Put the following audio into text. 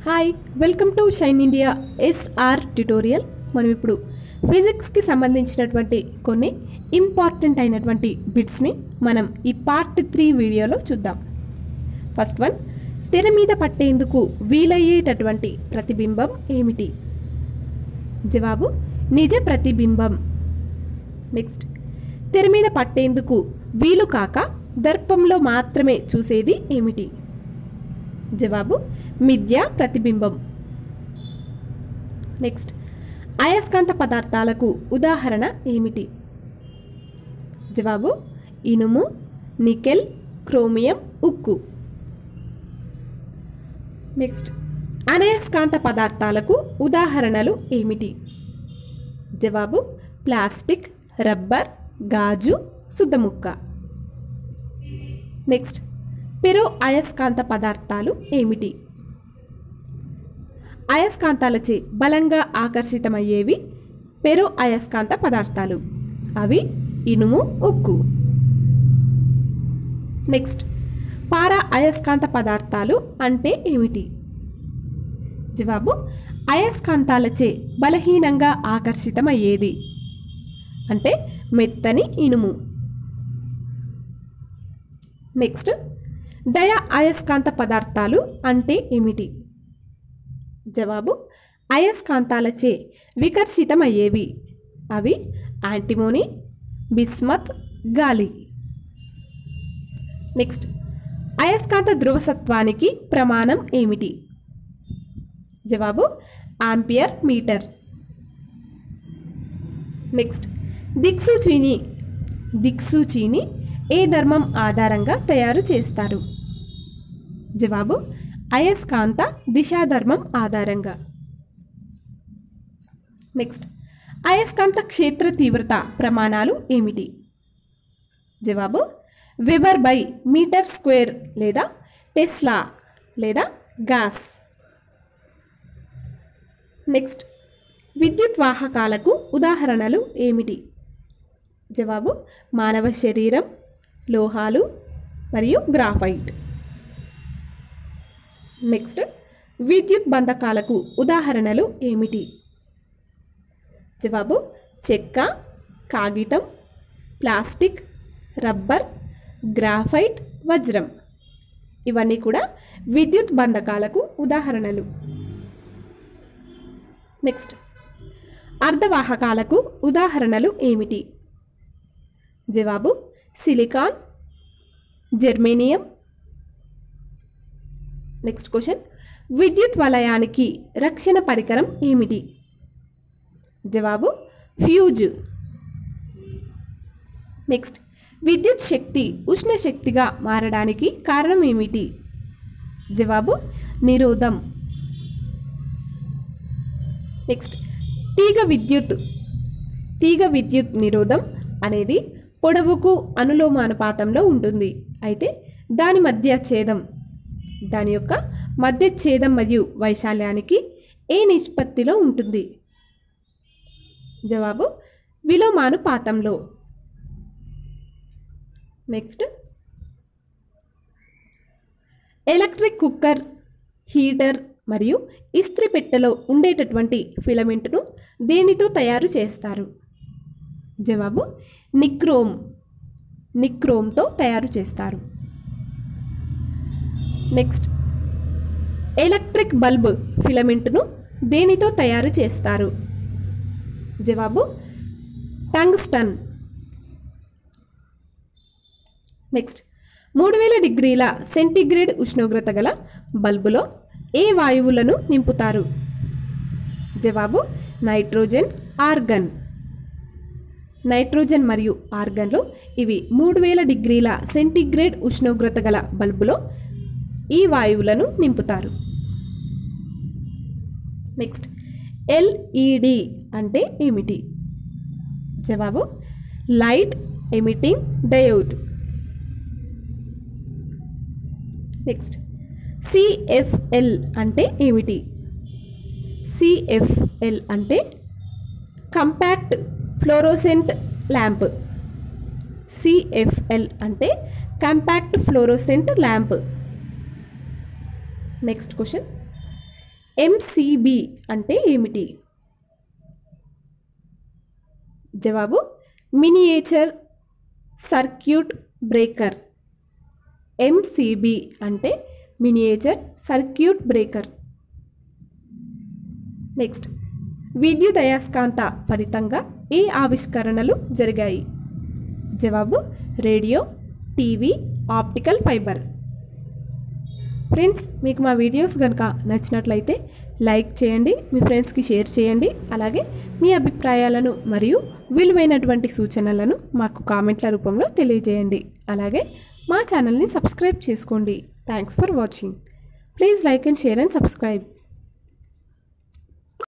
hi welcome to Shine India SR tutorial మనం ఇప్పుడు ఫిజిక్స్కి సంబంధించినటువంటి కొన్ని ఇంపార్టెంట్ అయినటువంటి బిట్స్ని మనం ఈ పార్ట్ త్రీ వీడియోలో చూద్దాం ఫస్ట్ వన్ తెర మీద పట్టేందుకు వీలయ్యేటటువంటి ప్రతిబింబం ఏమిటి జవాబు నిజ ప్రతిబింబం నెక్స్ట్ తెర మీద పట్టేందుకు వీలు కాక దర్పంలో మాత్రమే చూసేది ఏమిటి జవాబు మిథ్యా ప్రతిబింబం నెక్స్ట్ అయస్కాంత పదార్థాలకు ఉదాహరణ ఏమిటి జవాబు ఇనుము నికెల్ క్రోమియం ఉక్కు నెక్స్ట్ అనయస్కాంత పదార్థాలకు ఉదాహరణలు ఏమిటి జవాబు ప్లాస్టిక్ రబ్బర్ గాజు సుద్దముక్క నెక్స్ట్ పెరో అయస్కాంత పదార్థాలు ఏమిటి అయస్కాంతాలచే బలంగా ఆకర్షితమయ్యేవి పెరో అయస్కాంత పదార్థాలు అవి ఇనుము ఉక్కు నెక్స్ట్ పారా అయస్కాంత పదార్థాలు అంటే ఏమిటి జవాబు అయస్కాంతాలచే బలహీనంగా ఆకర్షితమయ్యేది అంటే మెత్తని ఇనుము నెక్స్ట్ డయా అయస్కాంత పదార్థాలు అంటే ఏమిటి జవాబు అయస్కాంతాలచే వికర్షితమయ్యేవి అవి యాంటిమోనీ బిస్మత్ గాలి నెక్స్ట్ అయస్కాంత ధ్రువసత్వానికి ప్రమాణం ఏమిటి జవాబు ఆంపియర్ మీటర్ నెక్స్ట్ దిక్సూచిని దిక్సూచిని ఏ ధర్మం ఆధారంగా తయారు చేస్తారు జవాబు అయస్కాంత దిశాధర్మం ఆధారంగా నెక్స్ట్ అయస్కాంత క్షేత్ర తీవ్రత ప్రమాణాలు ఏమిటి జవాబు వెబర్ బై మీటర్ స్క్వేర్ లేదా టెస్లా లేదా గాస్ నెక్స్ట్ విద్యుత్ వాహకాలకు ఉదాహరణలు ఏమిటి జవాబు మానవ శరీరం లోహాలు మరియు గ్రాఫైట్ నెక్స్ట్ విద్యుత్ బంధకాలకు ఉదాహరణలు ఏమిటి జవాబు చెక్క కాగితం ప్లాస్టిక్ రబ్బర్ గ్రాఫైట్ వజ్రం ఇవన్నీ కూడా విద్యుత్ బంధకాలకు ఉదాహరణలు నెక్స్ట్ అర్ధవాహకాలకు ఉదాహరణలు ఏమిటి జవాబు సిలికాన్ జెర్మేనియం నెక్స్ట్ క్వశ్చన్ విద్యుత్ వలయానికి రక్షణ పరికరం ఏమిటి జవాబు ఫ్యూజ్ నెక్స్ట్ విద్యుత్ శక్తి ఉష్ణ శక్తిగా మారడానికి కారణం ఏమిటి జవాబు నిరోధం నెక్స్ట్ తీగ విద్యుత్ తీగ విద్యుత్ నిరోధం అనేది పొడవుకు అనులోమానుపాతంలో ఉంటుంది అయితే దాని మధ్య ఛేదం దాని యొక్క మధ్య ఛేదం మరియు వైశాల్యానికి ఏ నిష్పత్తిలో ఉంటుంది జవాబు విలోమానుపాతంలో నెక్స్ట్ ఎలక్ట్రిక్ కుక్కర్ హీటర్ మరియు ఇస్త్రీ పెట్టెలో ఉండేటటువంటి ఫిలమెంట్ను దేనితో తయారు చేస్తారు జవాబు నిక్రోమ్ నిక్రోమ్తో తయారు చేస్తారు నెక్స్ట్ ఎలక్ట్రిక్ బల్బ్ ఫిలమెంట్ను దేనితో తయారు చేస్తారు జవాబు టంగ్స్టన్ నెక్స్ట్ మూడు వేల డిగ్రీల సెంటీగ్రేడ్ ఉష్ణోగ్రత గల బల్బులో ఏ వాయువులను నింపుతారు జవాబు నైట్రోజన్ ఆర్గన్ నైట్రోజన్ మరియు ఆర్గన్లో ఇవి మూడు వేల డిగ్రీల సెంటీగ్రేడ్ ఉష్ణోగ్రత గల బల్బులో ఈ వాయువులను నింపుతారు నెక్స్ట్ ఎల్ఈడి అంటే ఏమిటి జవాబు light emitting diode next CFL అంటే ఏమిటి సిఎఫ్ఎల్ అంటే కంపాక్ట్ ఫ్లోరోసెంట్ ల్యాంప్ సిఎఫ్ఎల్ అంటే compact fluorescent lamp next question MCB అంటే ఏమిటి జవాబు మినియేచర్ సర్క్యూట్ బ్రేకర్ ఎంసీబీ అంటే మినియేచర్ సర్క్యూట్ బ్రేకర్ నెక్స్ట్ విద్యుత్ అయస్కాంత ఫలితంగా ఏ ఆవిష్కరణలు జరిగాయి జవాబు radio TV optical fibre friends మీకు మా వీడియోస్ కనుక నచ్చినట్లయితే లైక్ చేయండి మీ ఫ్రెండ్స్కి షేర్ చేయండి అలాగే మీ అభిప్రాయాలను మరియు విలువైనటువంటి సూచనలను మాకు కామెంట్ల రూపంలో తెలియజేయండి అలాగే మా ఛానల్ని సబ్స్క్రైబ్ చేసుకోండి thanks for watching please like and share and subscribe